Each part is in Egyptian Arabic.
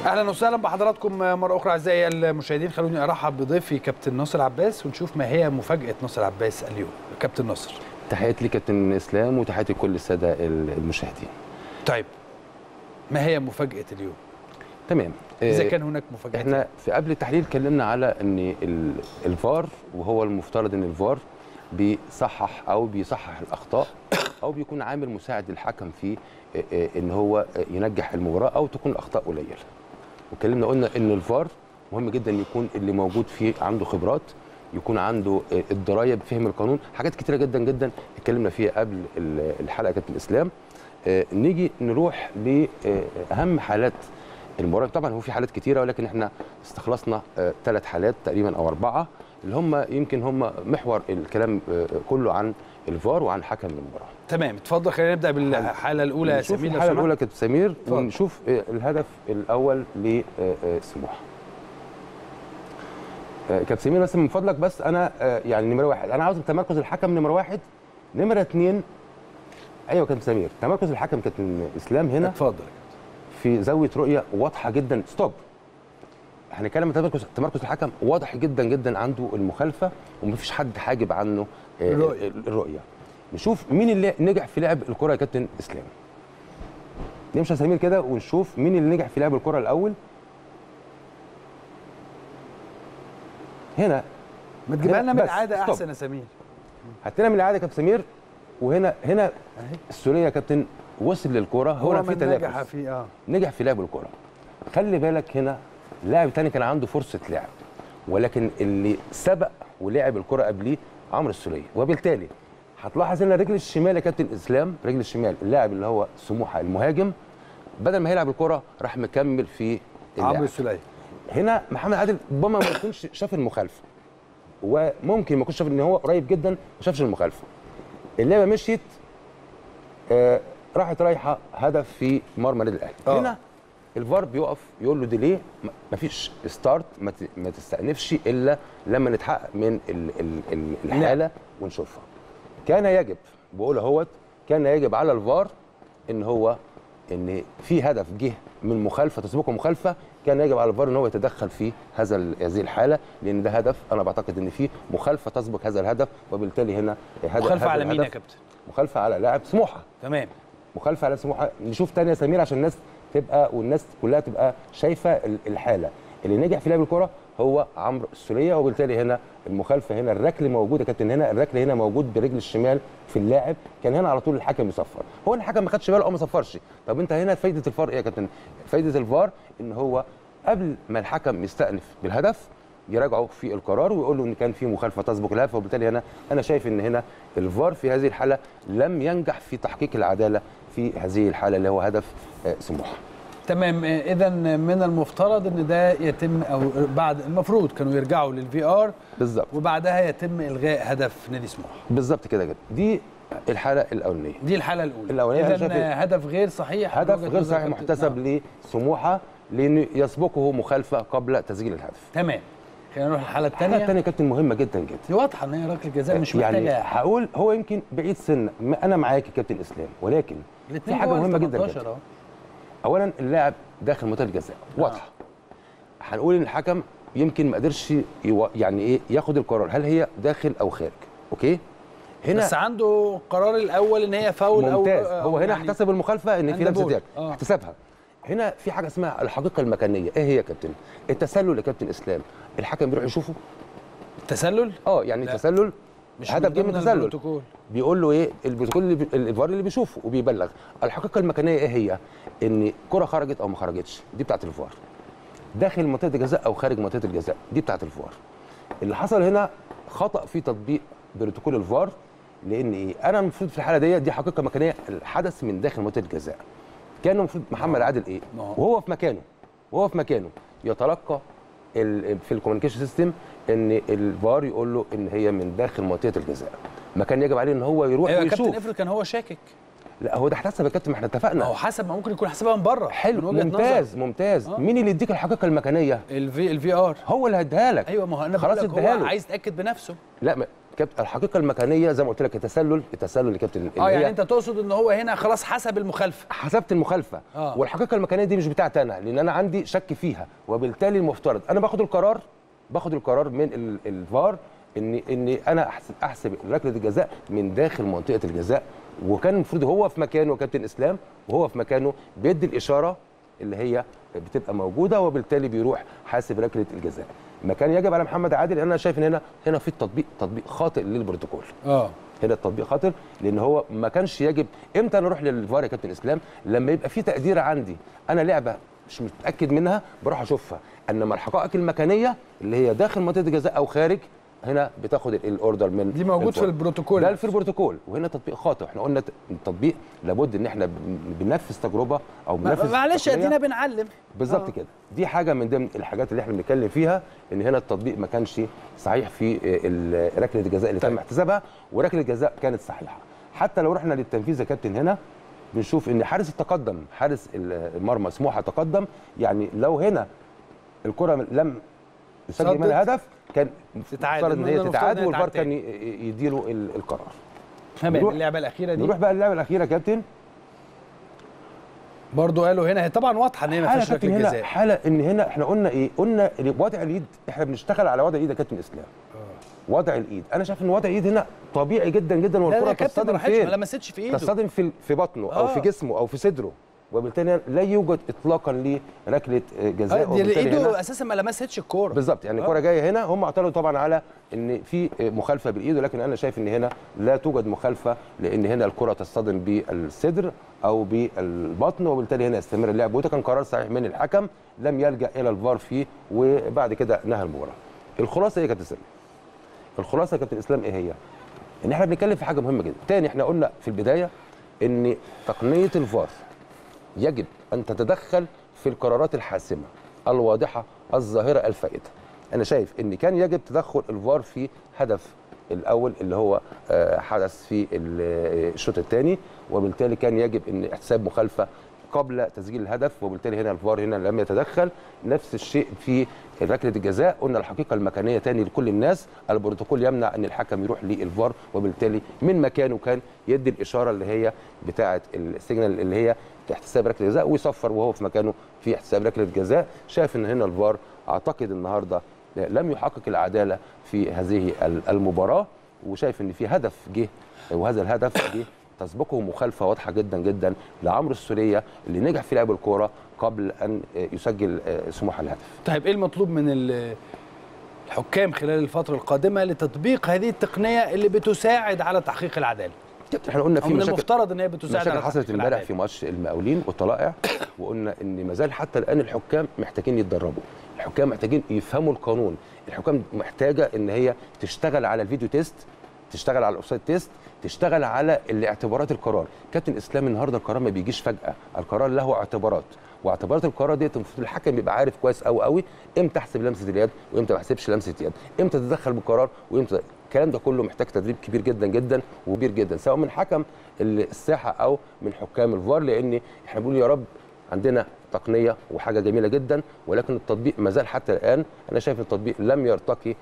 اهلا وسهلا بحضراتكم مره اخرى اعزائي المشاهدين خلوني ارحب بضيفي كابتن ناصر عباس ونشوف ما هي مفاجاه ناصر عباس اليوم كابتن ناصر تحياتي لكابتن اسلام وتحياتي لكل الساده المشاهدين طيب ما هي مفاجاه اليوم تمام اذا كان هناك مفاجاه احنا في قبل التحليل اتكلمنا على ان ال- الفار وهو المفترض ان الفار بيصحح او بيصحح الاخطاء او بيكون عامل مساعد للحكم في اه، اه، ان هو ينجح المباراه او تكون الاخطاء قليله واتكلمنا قلنا ان الفار مهم جدا يكون اللي موجود فيه عنده خبرات يكون عنده اه، الدرايه بفهم القانون حاجات كتيره جدا جدا اتكلمنا فيها قبل ال- الحلقه كابتن الاسلام اه، نيجي نروح لاهم حالات المباراه طبعا هو في حالات كتيره ولكن احنا استخلصنا ثلاث حالات تقريبا او اربعه اللي هم يمكن هم محور الكلام آه، كله عن الفار وعن حكم المباراه تمام اتفضل خلينا نبدا بالحاله الاولى يا نشوف سمير لو الحاله سمحت. الاولى كابتن سمير اتفضل. ونشوف آه، الهدف الاول لسموحه كابتن سمير بس من فضلك بس انا آه، يعني نمره واحد انا عاوز تمركز الحكم نمره واحد نمره اثنين ايوه كابتن سمير تمركز الحكم كابتن اسلام هنا اتفضل في زاويه رؤيه واضحه جدا ستوب هنتكلم عن تمركز تمركز الحكم واضح جدا جدا عنده المخالفه ومفيش حد حاجب عنه آه، الرؤية. الرؤيه نشوف مين اللي نجح في لعب الكره يا كابتن اسلام نمشي يا سمير كده ونشوف مين اللي نجح في لعب الكره الاول هنا ما تجيبها لنا من بس، العاده ستوب. احسن يا سمير هات لنا من العاده يا كابتن سمير وهنا هنا السوريه يا كابتن وصل للكره هو هو في من نجح تنافس في اه نجح في لعب الكره خلي بالك هنا لاعب تاني كان عنده فرصه لعب ولكن اللي سبق ولعب الكره قبليه عمرو السوليه وبالتالي هتلاحظ ان رجل الشمال يا كابتن اسلام رجل الشمال اللاعب اللي هو سموحه المهاجم بدل ما يلعب الكره راح مكمل في اللعب. عمرو السوليه هنا محمد عادل ربما ما يكونش شاف المخالفه وممكن ما يكونش شاف ان هو قريب جدا ما شافش المخالفه اللعبه مشيت آه راحت رايحه هدف في مرمى النادي الاهلي آه. هنا الفار بيقف يقول له دي ليه ما فيش ستارت ما ت- ما تستأنفش الا لما نتحقق من ال ال ال الحاله ونشوفها كان يجب بقول اهوت كان يجب على الفار ان هو ان في هدف جه من مخالفه تسبقه مخالفه كان يجب على الفار ان هو يتدخل في هذا ال- هذه الحاله لان ده هدف انا بعتقد ان في مخالفه تسبق هذا الهدف وبالتالي هنا هدف مخالفه هذا على مين يا الهدف كابتن مخالفه على لاعب سموحه تمام مخالفه على سموحه نشوف تاني يا سمير عشان الناس تبقى والناس كلها تبقى شايفه ال- الحاله اللي نجح في لعب الكره هو عمرو السوليه وبالتالي هنا المخالفه هنا الركل موجود يا كابتن هنا الركل هنا موجود برجل الشمال في اللاعب كان هنا على طول الحكم يصفر هو الحكم ما خدش باله او ما صفرش طب انت هنا فايده الفار ايه يا كابتن فايده الفار ان هو قبل ما الحكم يستأنف بالهدف يراجعوا في القرار ويقول له ان كان في مخالفه تسبق الهدف وبالتالي هنا انا شايف ان هنا الفار في هذه الحاله لم ينجح في تحقيق العداله في هذه الحاله اللي هو هدف آه، سموحه تمام اذا من المفترض ان ده يتم او بعد المفروض كانوا يرجعوا للفي ار بالظبط وبعدها يتم الغاء هدف نادي سموحه بالظبط كده كده دي الحاله الاولانيه دي الحاله الاولى الأولانية أنا اذا شايف إيه؟ هدف غير صحيح هدف من وجهة غير نظر صحيح كابتن- محتسب نعم. لسموحه لانه يسبقه مخالفه قبل تسجيل الهدف تمام خلينا نروح للحاله الحاله الثانيه الثانيه كابتن مهمه جدا جدا دي واضحه ان هي ركله جزاء مش يعني محتاجه هقول هو يمكن بعيد سنه ما- انا معاك يا كابتن اسلام ولكن في الاثنين حاجه مهمه جدا, 18 جدا اهو اولا اللاعب داخل منطقه الجزاء واضحه هنقول ان الحكم يمكن ما قدرش يو... يعني ايه ياخد القرار هل هي داخل او خارج اوكي هنا بس عنده القرار الاول ان هي فاول او ممتاز أو هو هنا يعني احتسب المخالفه ان في هاند لمسه بول. يد آه. احتسبها هنا في حاجه اسمها الحقيقه المكانيه ايه هي يا كابتن التسلل يا كابتن اسلام الحكم بيروح يشوفه التسلل اه يعني لا. التسلل مش هدف جه من ضمن التسلل البروتوكول. بيقول له ايه البروتوكول اللي بي- الفار اللي بيشوفه وبيبلغ الحقيقه المكانيه ايه هي ان كره خرجت او ما خرجتش دي بتاعت الفار داخل منطقه الجزاء او خارج منطقه الجزاء دي بتاعت الفار اللي حصل هنا خطا في تطبيق بروتوكول الفار لان ايه انا المفروض في الحاله دي دي حقيقه مكانيه الحدث من داخل منطقه الجزاء كان المفروض محمد عادل ايه ما هو. وهو في مكانه وهو في مكانه يتلقى ال- في الكوميونيكيشن سيستم ان الفار يقول له ان هي من داخل منطقه الجزاء ما كان يجب عليه ان هو يروح ايوه يا ويشوف كابتن افرض كان هو شاكك لا هو ده احتسب يا كابتن ما احنا ما اتفقنا هو حسب ما ممكن يكون حسبها من بره حلو من وجهة ممتاز نظر. ممتاز آه. مين اللي يديك الحقيقه المكانيه الفي الفي ار هو اللي هديها لك ايوه ما هو انا خلاص بقول لك اديها هو له عايز يتاكد بنفسه لا ما كابتن الحقيقه المكانيه زي ما قلت لك التسلل التسلل يا كابتن اللي اه يعني هي انت تقصد ان هو هنا خلاص حسب المخالفه حسبت المخالفه آه. والحقيقه المكانيه دي مش بتاعتي انا لان انا عندي شك فيها وبالتالي المفترض انا باخد القرار باخد القرار من ال- الفار ان ان انا احسب احسب ركله الجزاء من داخل منطقه الجزاء وكان المفروض هو في مكانه كابتن اسلام وهو في مكانه بيدي الاشاره اللي هي بتبقى موجوده وبالتالي بيروح حاسب ركله الجزاء ما كان يجب على محمد عادل انا شايف ان هنا هنا في تطبيق تطبيق خاطئ للبروتوكول اه هنا التطبيق خاطر لان هو ما كانش يجب امتى انا اروح للفار يا كابتن اسلام لما يبقى في تقدير عندي انا لعبه مش متاكد منها بروح اشوفها انما الحقائق المكانيه اللي هي داخل منطقه الجزاء او خارج هنا بتاخد ال- الاوردر من دي موجود في الفار. البروتوكول ده في البروتوكول وهنا تطبيق خاطئ احنا قلنا ت- التطبيق لابد ان احنا بن- بننفذ تجربه او ما- بننفذ معلش تقنية. ادينا بنعلم بالظبط آه. كده دي حاجه من ضمن الحاجات اللي احنا بنتكلم فيها ان هنا التطبيق ما كانش صحيح في ال- ركله الجزاء اللي طيب. تم احتسابها وركله الجزاء كانت صحيحه حتى لو رحنا للتنفيذ يا كابتن هنا بنشوف ان حارس التقدم حارس المرمى سموحه تقدم يعني لو هنا الكره لم يسجل صدت. منها هدف كان تتعادل. المفترض ان من هي المفترض تتعادل إنها والفار تتعاد كان ي- يديله ال- القرار تمام نروح- اللعبه الاخيره دي نروح بقى اللعبه الاخيره يا كابتن برضو قالوا هنا هي طبعا واضحه ان هي ما حاله فيهاش كابتن ركله هنا جزاء حاله ان هنا احنا قلنا ايه قلنا وضع اليد احنا بنشتغل على وضع الايد يا كابتن اسلام وضع الايد انا شايف ان وضع الايد هنا طبيعي جدا جدا لا لا والكره يا كابتن ما تصطدم راحتش ما فين لمستش في ايده تصطدم في في بطنه او آه. في جسمه او في صدره وبالتالي لا يوجد اطلاقا لركله جزاء آه، دي وبالتالي هنا ايده اساسا ما لمستش الكوره بالظبط يعني آه. الكره جايه هنا هم اعترضوا طبعا على ان في مخالفه بالايد ولكن انا شايف ان هنا لا توجد مخالفه لان هنا الكره تصطدم بالصدر او بالبطن وبالتالي هنا يستمر اللعب وده كان قرار صحيح من الحكم لم يلجا الى الفار فيه وبعد كده نهى المباراه. الخلاصه ايه يا كابتن اسلام؟ الخلاصه يا كابتن اسلام ايه هي؟ ان احنا بنتكلم في حاجه مهمه جدا، تاني احنا قلنا في البدايه ان تقنيه الفار يجب ان تتدخل في القرارات الحاسمه الواضحه الظاهره الفائته. انا شايف ان كان يجب تدخل الفار في هدف الاول اللي هو آه، حدث في ال- الشوط الثاني وبالتالي كان يجب ان احتساب مخالفه قبل تسجيل الهدف وبالتالي هنا الفار هنا لم يتدخل نفس الشيء في ركله الجزاء قلنا الحقيقه المكانيه تاني لكل الناس البروتوكول يمنع ان الحكم يروح للفار وبالتالي من مكانه كان يدي الاشاره اللي هي بتاعه السيجنال اللي هي احتساب ركله جزاء ويصفر وهو في مكانه في احتساب ركله جزاء شايف ان هنا الفار اعتقد النهارده لم يحقق العداله في هذه المباراه وشايف ان في هدف جه وهذا الهدف جه تسبقه مخالفه واضحه جدا جدا لعمرو السوريه اللي نجح في لعب الكوره قبل ان يسجل سموحه الهدف. طيب ايه المطلوب من ال- الحكام خلال الفتره القادمه لتطبيق هذه التقنيه اللي بتساعد على تحقيق العداله احنا قلنا او في من مشاكل المفترض ان هي بتساعد مشاكل على حصلت تحقيق امبارح العدالة. في ماتش المقاولين والطلائع وقلنا ان ما زال حتى الان الحكام محتاجين يتدربوا الحكام محتاجين يفهموا القانون الحكام محتاجه ان هي تشتغل على الفيديو تيست تشتغل على الاوفسايد تيست تشتغل على الاعتبارات القرار كابتن اسلام النهارده القرار ما بيجيش فجاه القرار له اعتبارات واعتبارات القرار ديت المفروض الحكم يبقى عارف كويس قوي قوي امتى احسب لمسه اليد وامتى ما احسبش لمسه يد امتى تتدخل بالقرار وامتى الكلام ده كله محتاج تدريب كبير جدا جدا وكبير جدا سواء من حكم الساحه او من حكام الفار لان احنا بنقول يا رب عندنا تقنيه وحاجه جميله جدا ولكن التطبيق ما زال حتى الان انا شايف التطبيق لم يرتقي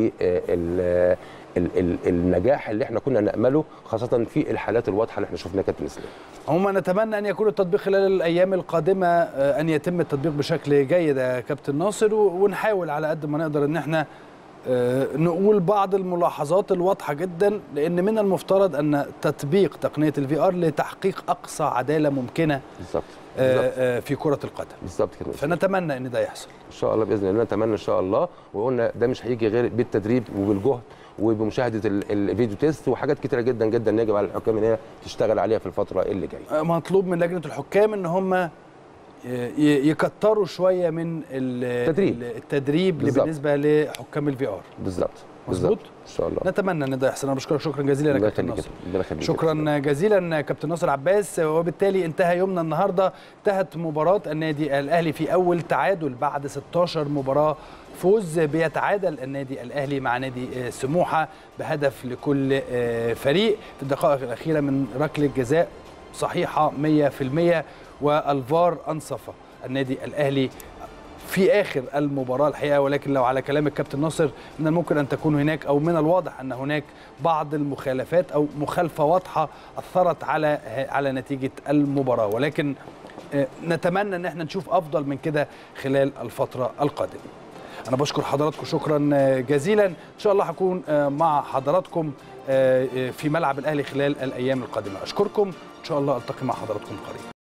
للنجاح اللي احنا كنا نامله خاصه في الحالات الواضحه اللي احنا شفناها كابتن اسلام. عموما نتمنى ان يكون التطبيق خلال الايام القادمه آه، ان يتم التطبيق بشكل جيد يا كابتن ناصر و- ونحاول على قد ما نقدر ان احنا آه، نقول بعض الملاحظات الواضحه جدا لان من المفترض ان تطبيق تقنيه الفي ار لتحقيق اقصى عداله ممكنه بالظبط آه، بالظبط آه، في كره القدم بالظبط كده فنتمنى ان ده يحصل ان شاء الله باذن الله نتمنى ان شاء الله وقلنا ده مش هيجي غير بالتدريب وبالجهد وبمشاهده ال- الفيديو تيست وحاجات كتيره جدا جدا يجب على الحكام ان هي تشتغل عليها في الفتره اللي جايه. آه، مطلوب من لجنه الحكام ان هم ي- يكتروا شويه من ال- التدريب. ال- التدريب بالظبط. بالنسبه لحكام الفي ار بالظبط مظبوط؟ بالظبط. ان شاء الله نتمنى ان ده يحصل انا بشكرك شكرا جزيلا يا الله كابتن يخليك ناصر ربنا يخليك شكرا جزيلا كابتن ناصر عباس وبالتالي انتهى يومنا النهارده انتهت مباراه النادي الاهلي في اول تعادل بعد 16 مباراه فوز بيتعادل النادي الاهلي مع نادي آه، سموحه بهدف لكل آه، فريق في الدقائق الاخيره من ركله جزاء صحيحه 100% والفار انصف النادي الاهلي في اخر المباراه الحقيقه ولكن لو على كلام الكابتن ناصر من الممكن ان تكون هناك او من الواضح ان هناك بعض المخالفات او مخالفه واضحه اثرت على على نتيجه المباراه ولكن نتمنى ان احنا نشوف افضل من كده خلال الفتره القادمه انا بشكر حضراتكم شكرا جزيلا ان شاء الله هكون مع حضراتكم في ملعب الاهلي خلال الايام القادمه اشكركم ان شاء الله التقي مع حضراتكم قريبا